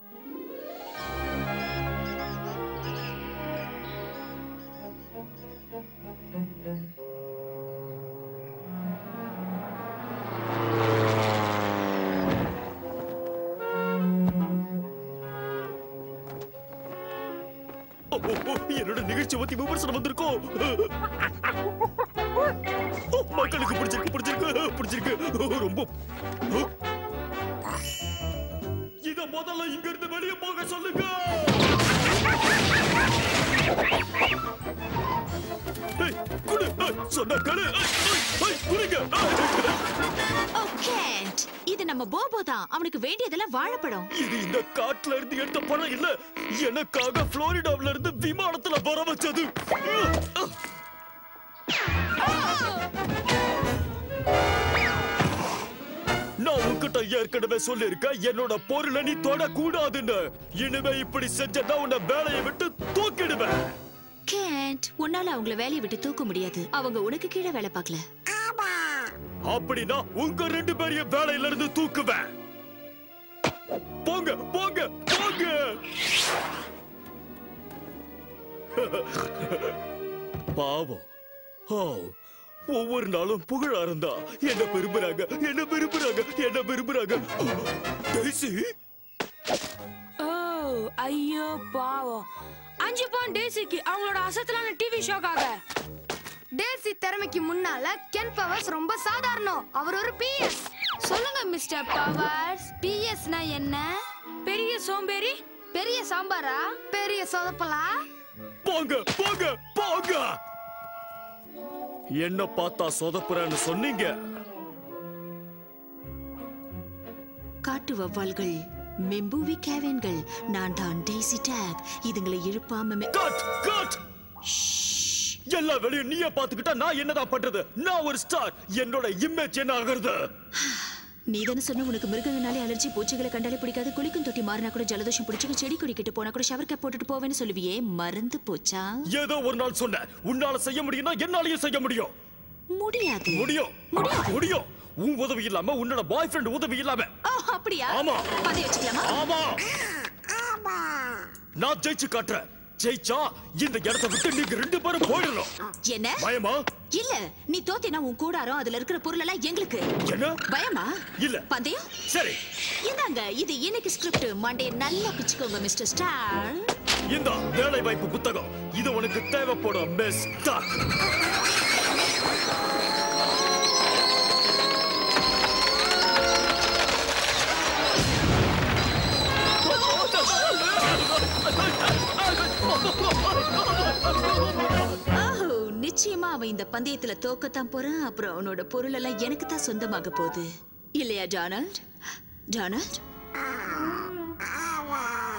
ஓ, ஓ, ஓ, என்னோட நிகழ்ச்சி பத்தி விமர்சனம் வந்திருக்கோம் ஓ, மக்களுக்கு பிடிச்சிருக்கு பிடிச்சிருக்கு பிடிச்சிருக்கு ஓ, ரொம்ப ஓ. இத முதல்ல இங்க இருந்து வெளியே போக சொல்லுங்க ஏய், குடு ஏய், சொன்னா கடு ஏய், ஏய், ஏய், குடுங்க ஏய். ஓ கேட் இது நம்ம போபோ தான் அவனுக்கு வேண்டியதெல்லாம் வாழைப்பழம் இது இந்த காட்டுல இருந்து எடுத்த படம் இல்ல எனக்காக புளோரிடாவுல இருந்து விமானத்துல வர வச்சது நான் உன்கிட்ட ஏற்கனவே சொல்லிருக்கேன் என்னோட பொருளை நீ தொடக்கூடாதுன்னு இனிமே இப்படி செஞ்சா உன்னை வேலையை விட்டு தூக்கிடுவேன் கேட் உன்னால அவங்கள வேலையை விட்டு தூக்க முடியாது அவங்க உனக்கு கீழே வேலை பார்க்கல அப்படின்னா உங்க ரெண்டு பேரையும் வேலையில இருந்து தூக்குவேன் போங்க போங்க போங்க பாவம் ஓ ஒவ்வொரு நாளும் புகழா இருந்தா என்ன விரும்புறாங்க என்ன விரும்புறாங்க என்ன விரும்புறாங்க டெய்ஸி ஓ ஐயோ பாவம் அஞ்சு பவுன் டேசிக்கு அவங்களோட அசத்தலான டிவி ஷோக்காக டேசி திறமைக்கு முன்னால கென் பவர்ஸ் ரொம்ப சாதாரணம் அவர் ஒரு பிஎஸ் சொல்லுங்க மிஸ்டர் பவர்ஸ் பிஎஸ்னா என்ன பெரிய சோம்பேறி பெரிய சாம்பாரா பெரிய சொதப்பலா போங்க போங்க போங்க என்ன பார்த்தா சொதப்புறேன்னு சொன்னீங்க காட்டு வவ்வால்கள் மெம்பூவி கேவேன்கள் நான் தான் டெய்சி டேக் இதுங்களை இழுப்பாம மெ- கட் கட் எல்லா வேலையும் நீயே பாத்துக்கிட்டா நான் என்னதான் பண்றது நான் ஒரு ஸ்டார் என்னோட இமேஜ் என்ன ஆகுறது நீ தானே சொன்ன உனக்கு மிருகங்கனாலே அலர்ஜி பூச்சிகளை கண்டாலே பிடிக்காது குளிக்கும் தொட்டி மாறினா கூட ஜலதோஷம் பிடிச்சிக்க செடி கொடிக்கிட்டு போனா கூட ஷவர் கேப் போட்டுட்டு போவேன்னு சொல்லுவியே மறந்து போச்சா ஏதோ ஒரு நாள் சொன்னேன் உன்னால செய்ய முடியும்னா என்னாலயும் செய்ய முடியும் முடியாது முடியும் முடியும் உன் உதவி இல்லாம உன்னோட பாய் ஃப்ரெண்ட் உதவி இல்லாம ஓ அப்படியா ஆமா. அதை வச்சுக்கலாமா ஆமா நான் ஜெயிச்சு காட்டுறேன் ஜெயிச்சா இந்த இடத்தை விட்டு நீங்க ரெண்டு பேரும் போயிடணும் என்ன பயமா இல்ல நீ தோத்தேனா உன் கூடாரம் அதுல இருக்கிற பொருள் எல்லாம் எங்களுக்கு என்ன பயமா இல்ல. பந்தயம் சரி இந்தாங்க இது இன்னைக்கு ஸ்கிரிப்ட் மண்டே நல்லா பிச்சுக்கோங்க மிஸ்டர் ஸ்டார் இந்த வேலை வாய்ப்பு புத்தகம் இது உனக்கு தேவைப்படும் மிஸ் டாக் ஓஹோ நிச்சயமா அவன் இந்த பந்தயத்துல தோக்கத்தான் போறான் அப்புறம் அவனோட பொருள் எல்லாம் எனக்கு தான் சொந்தமாக போகுது இல்லையா டொனால்ட் டொனால்ட்